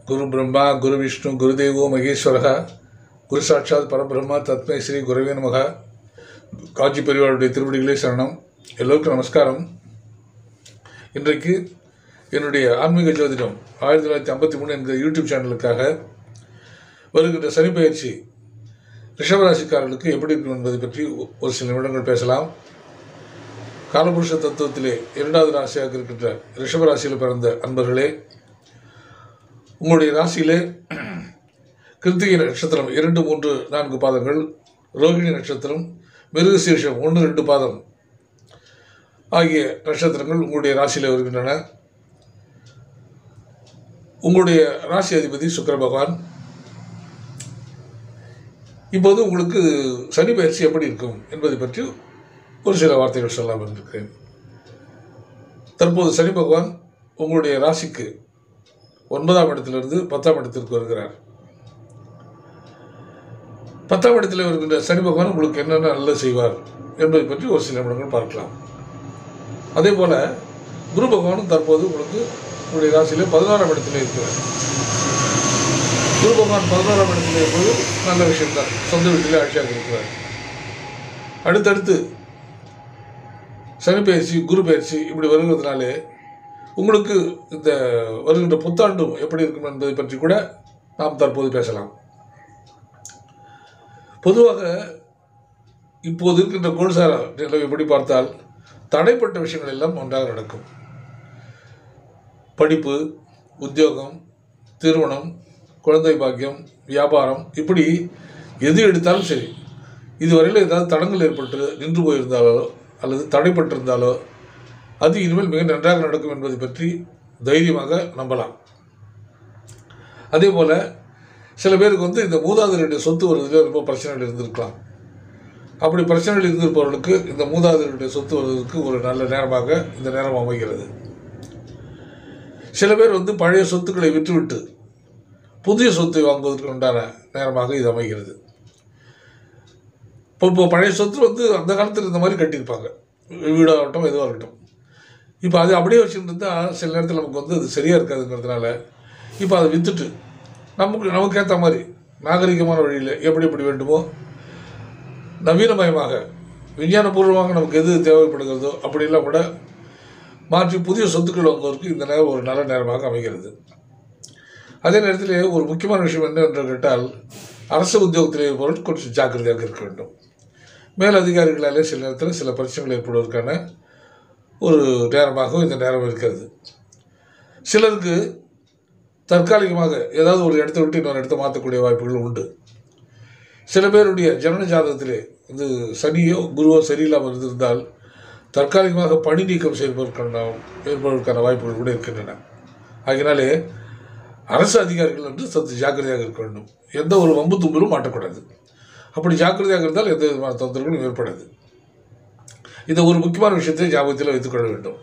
குரு பிரம்மா குரு விஷ்ணு குருதேவோ மகேஸ்வரக குரு சாட்சாத் பரபிரம்மா தத்மை ஸ்ரீ குருவே நமக காஞ்சி பெரியவாளுடைய திருவடிகளே சரணம் எல்லோருக்கும் நமஸ்காரம் இன்றைக்கு என்னுடைய ஆன்மீக ஜோதிடம் ஆயிரத்தி தொள்ளாயிரத்தி ஐம்பத்தி மூணு என்கிற யூடியூப் சேனலுக்காக வருகின்ற சனி பயிற்சி ரிஷபராசிக்காரர்களுக்கு எப்படி இருக்கும் என்பதை பற்றி ஒரு சில நிமிடங்கள் பேசலாம் காலபுருஷ தத்துவத்திலே இரண்டாவது ராசியாக இருக்கின்ற ரிஷபராசியில் பிறந்த அன்பர்களே உங்களுடைய ராசியிலே கிருத்திகை நட்சத்திரம் இரண்டு மூன்று நான்கு பாதங்கள் ரோகிணி நட்சத்திரம் மிருகசீர்ஷம் ஒன்று ரெண்டு பாதம் ஆகிய நட்சத்திரங்கள் உங்களுடைய ராசியில் வருகின்றன உங்களுடைய ராசி அதிபதி சுக்கிர பகவான் இப்போது உங்களுக்கு சனி பயிற்சி எப்படி இருக்கும் என்பதை பற்றி ஒரு சில வார்த்தைகள் சொல்லலாம் இருக்கிறேன் தற்போது சனி பகவான் உங்களுடைய ராசிக்கு ஒன்பதாம் இடத்திலிருந்து பத்தாம் இடத்திற்கு வருகிறார் பத்தாம் இடத்தில் வருகின்ற சனி பகவான் உங்களுக்கு என்னென்ன நல்லது செய்வார் என்பதை பற்றி ஒரு சில நிமிடங்கள் பார்க்கலாம் அதே போல குரு பகவானும் தற்போது உங்களுக்கு உங்களுடைய ராசியில் பதினாறாம் இடத்துல இருக்கிறார் குரு பகவான் பதினாறாம் இடத்துல இருப்பது நல்ல விஷயம்தான் சொந்த வீட்டிலே ஆட்சியாக இருக்கிறார் அடுத்தடுத்து சனி பயிற்சி குரு பயிற்சி இப்படி வருகிறதுனாலே உங்களுக்கு இந்த வருகின்ற புத்தாண்டும் எப்படி இருக்கும் என்பதை பற்றி கூட நாம் தற்போது பேசலாம் பொதுவாக இப்போது இருக்கின்ற கோல்சார நிலவை எப்படி பார்த்தால் தடைப்பட்ட விஷயங்கள் எல்லாம் ஒன்றாக நடக்கும் படிப்பு உத்தியோகம் திருமணம் குழந்தை பாக்கியம் வியாபாரம் இப்படி எது எடுத்தாலும் சரி இதுவரையில் ஏதாவது தடங்கள் ஏற்பட்டு நின்று போயிருந்தாலோ அல்லது தடைப்பட்டிருந்தாலோ அது இனிமேல் மிக நன்றாக நடக்கும் என்பதை பற்றி தைரியமாக நம்பலாம் அதே போல் சில பேருக்கு வந்து இந்த மூதாதையருடைய சொத்து வருவதில் ரொம்ப பிரச்சனைகள் இருந்திருக்கலாம் அப்படி பிரச்சனைகள் இருந்திருப்பவர்களுக்கு இந்த மூதாதையருடைய சொத்து வருவதற்கு ஒரு நல்ல நேரமாக இந்த நேரம் அமைகிறது சில பேர் வந்து பழைய சொத்துக்களை விற்றுவிட்டு புதிய சொத்தை வாங்குவதற்கு உண்டான நேரமாக இது அமைகிறது இப்போ இப்போ பழைய சொத்து வந்து அந்த காலத்தில் இந்த மாதிரி கட்டியிருப்பாங்க வீடாகட்டும் எதுவாக இருக்கட்டும் இப்போ அது அப்படியே வச்சுருந்தா சில நேரத்தில் நமக்கு வந்து அது சரியாக இருக்காதுங்கிறதுனால இப்போ அதை விற்றுட்டு நமக்கு நமக்கு ஏற்ற மாதிரி நாகரிகமான வழியில் எப்படி எப்படி வேண்டுமோ நவீனமயமாக விஞ்ஞானபூர்வமாக நமக்கு எது தேவைப்படுகிறதோ அப்படிலாம் கூட மாற்றி புதிய சொத்துக்கள் வாங்குவதற்கு இந்த நேரம் ஒரு நல்ல நேரமாக அமைகிறது அதே நேரத்தில் ஒரு முக்கியமான விஷயம் என்ன என்று கேட்டால் அரசு உத்தியோகத்தில் இருப்பவர்கள் கொஞ்சம் ஜாக்கிரதையாக இருக்க வேண்டும் மேல் அதிகாரிகளாலே சில நேரத்தில் சில பிரச்சனைகள் ஏற்படுவதற்கான ஒரு நேரமாகவும் இந்த நேரம் இருக்கிறது சிலருக்கு தற்காலிகமாக ஏதாவது ஒரு இடத்த விட்டு இன்னொரு இடத்த மாற்றக்கூடிய வாய்ப்புகள் உண்டு சில பேருடைய ஜனன ஜாதகத்திலே வந்து சனியோ குருவோ சரியில்லாமல் இருந்திருந்தால் தற்காலிகமாக பணி நீக்கம் செய்வதற்கான ஏற்படுவதற்கான வாய்ப்புகள் கூட இருக்கின்றன ஆகினாலே அரசு அதிகாரிகள் வந்து சற்று ஜாக்கிரதையாக இருக்க வேண்டும் எந்த ஒரு வம்பு தும்பிலும் மாட்டக்கூடாது அப்படி ஜாக்கிரதையாக இருந்தால் எந்த விதமான தொந்தரவுகளும் ஏற்படாது இந்த ஒரு முக்கியமான விஷயத்தை ஞாபகத்தில் வைத்துக்கொள்ள வேண்டும்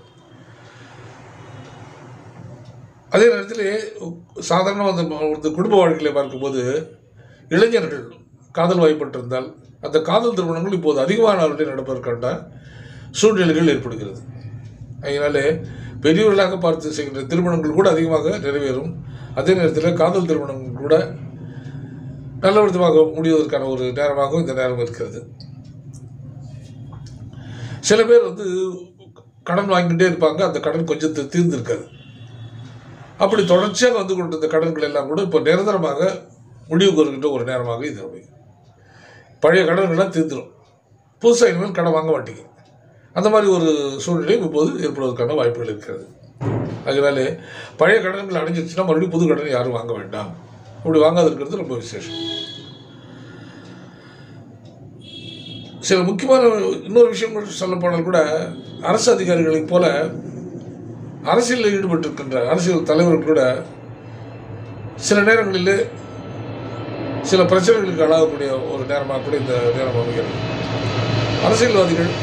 அதே நேரத்தில் சாதாரண அந்த இந்த குடும்ப வாழ்க்கையில் பார்க்கும்போது இளைஞர்கள் காதல் வாய்ப்பட்டிருந்தால் அந்த காதல் திருமணங்கள் இப்போது அதிகமான அளவில் நடப்பதற்கான சூழ்நிலைகள் ஏற்படுகிறது அதனாலே பெரியவர்களாக பார்த்து செய்கின்ற திருமணங்கள் கூட அதிகமாக நிறைவேறும் அதே நேரத்தில் காதல் திருமணங்கள் கூட நல்ல விதமாக முடிவதற்கான ஒரு நேரமாகவும் இந்த நேரம் இருக்கிறது சில பேர் வந்து கடன் வாங்கிட்டே இருப்பாங்க அந்த கடன் கொஞ்சம் தீ- தீர்ந்திருக்காது அப்படி தொடர்ச்சியாக வந்து கொண்ட இந்த கடன்கள் எல்லாம் கூட இப்போ நிரந்தரமாக முடிவுக்கு வருகின்ற ஒரு நேரமாக இது அமையும் பழைய கடன்கள்லாம் தீர்ந்துடும் புதுசாக இனிமேல் கடன் வாங்க மாட்டீங்க அந்த மாதிரி ஒரு சூழ்நிலையும் இப்போது ஏற்படுவதற்கான வாய்ப்புகள் இருக்கிறது அதனாலே பழைய கடன்கள் அடைஞ்சிருச்சுன்னா மறுபடியும் புது கடன் யாரும் வாங்க வேண்டாம் அப்படி வாங்காது இருக்கிறது ரொம்ப விசேஷம் சில முக்கியமான இன்னொரு விஷயம் சொல்லப்போனால் கூட அரசு அதிகாரிகளைப் போல அரசியலில் ஈடுபட்டிருக்கின்ற அரசியல் தலைவர்கள் கூட சில நேரங்களில் சில பிரச்சனைகளுக்கு ஆளாகக்கூடிய ஒரு நேரமாக கூட இந்த நேரம் அமைகிறது அரசியல்வாதிகள்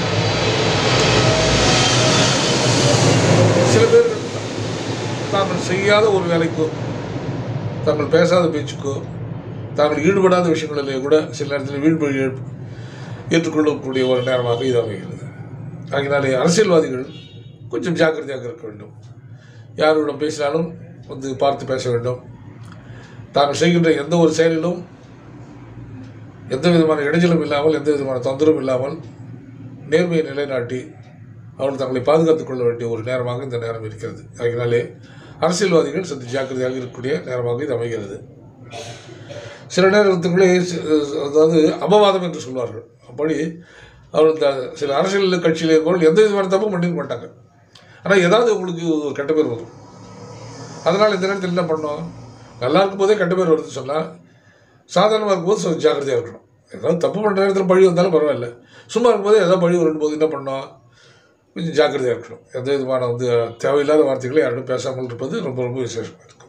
சில பேர் தாங்கள் செய்யாத ஒரு வேலைக்கோ தாங்கள் பேசாத பேச்சுக்கோ தாங்கள் ஈடுபடாத விஷயங்களிலே கூட சில நேரத்தில் வீழ்வழி ஏற்றுக்கொள்ளக்கூடிய ஒரு நேரமாக இது அமைகிறது ஆகினாலே அரசியல்வாதிகள் கொஞ்சம் ஜாக்கிரதையாக இருக்க வேண்டும் யாரிடம் பேசினாலும் வந்து பார்த்து பேச வேண்டும் தாங்கள் செய்கின்ற எந்த ஒரு செயலிலும் எந்த விதமான இடைஞ்சலும் இல்லாமல் எந்த விதமான தொந்தரவும் இல்லாமல் நேர்மையை நிலைநாட்டி அவர்கள் தங்களை பாதுகாத்துக் கொள்ள வேண்டிய ஒரு நேரமாக இந்த நேரம் இருக்கிறது அதனாலே அரசியல்வாதிகள் சற்று ஜாக்கிரதையாக இருக்கக்கூடிய நேரமாக இது அமைகிறது சில நேரத்துக்குள்ளே சி- அதாவது அபவாதம் என்று சொல்வார்கள் அப்படி அவர்கள் இந்த சில அரசியல் கட்சியில் இருப்பவர்கள் எந்த விதமான தப்பும் பண்ணிக்க மாட்டாங்க ஆனால் ஏதாவது உங்களுக்கு ஒரு கெட்ட பேர் வரும் அதனால் இந்த நேரத்தில் என்ன பண்ணோம் நல்லா இருக்கும்போதே கெட்ட பேர் வருதுன்னு சொன்னால் சாதாரணமாக இருக்கும்போது கொஞ்சம் ஜாக்கிரதையாக இருக்கணும் ஏதாவது தப்பு பண்ணுற நேரத்தில் பழி வந்தாலும் பரவாயில்ல சும்மா இருக்கும்போது ஏதாவது பழி வரும்போது என்ன பண்ணோம் கொஞ்சம் ஜாக்கிரதையாக இருக்கணும் எந்த விதமான வந்து தேவையில்லாத வார்த்தைகளை யாரும் பேசாமல் இருப்பது ரொம்ப ரொம்ப விசேஷமாக இருக்கும்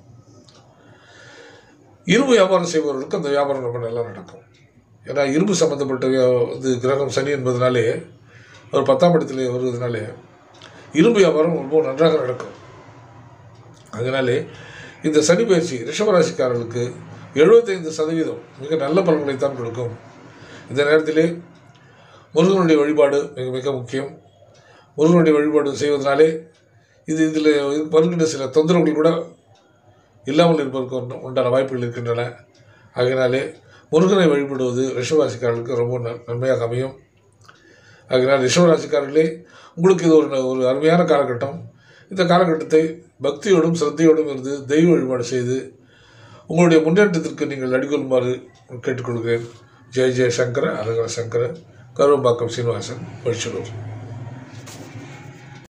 இரும்பு வியாபாரம் செய்பவர்களுக்கு அந்த வியாபாரம் ரொம்ப நல்லா நடக்கும் ஏன்னா இரும்பு சம்மந்தப்பட்ட வியா- இது கிரகம் சனி என்பதனாலே ஒரு பத்தாம் இடத்துல வருவதனாலே இரும்பு வியாபாரம் ரொம்ப நன்றாக நடக்கும் அதனாலே இந்த சனி பயிற்சி ரிஷபராசிக்காரர்களுக்கு எழுபத்தைந்து சதவீதம் மிக நல்ல பலன்களைத்தான் கொடுக்கும் இந்த நேரத்திலே முருகனுடைய வழிபாடு மிக மிக முக்கியம் முருகனுடைய வழிபாடு செய்வதனாலே இது இதில் வருகின்ற சில தொந்தரவுகள் கூட இல்லாமல் இருப்பதற்கு உண்டு- உண்டான வாய்ப்புகள் இருக்கின்றன ஆகையினாலே முருகனை வழிபடுவது ரிஷபராசிக்காரர்களுக்கு ரொம்ப ந- நன்மையாக அமையும் ஆகையினால் ரிஷபராசிக்காரர்களே உங்களுக்கு இது ஒரு ந- ஒரு அருமையான காலகட்டம் இந்த காலகட்டத்தை பக்தியோடும் சிரத்தையோடும் இருந்து தெய்வ வழிபாடு செய்து உங்களுடைய முன்னேற்றத்திற்கு நீங்கள் அடிக்கொள்ளுமாறு கேட்டுக்கொள்கிறேன் ஜெய ஜெய சங்கர அரகர சங்கர கருவம்பாக்கம் சீனிவாசன் வழிச்சலூர்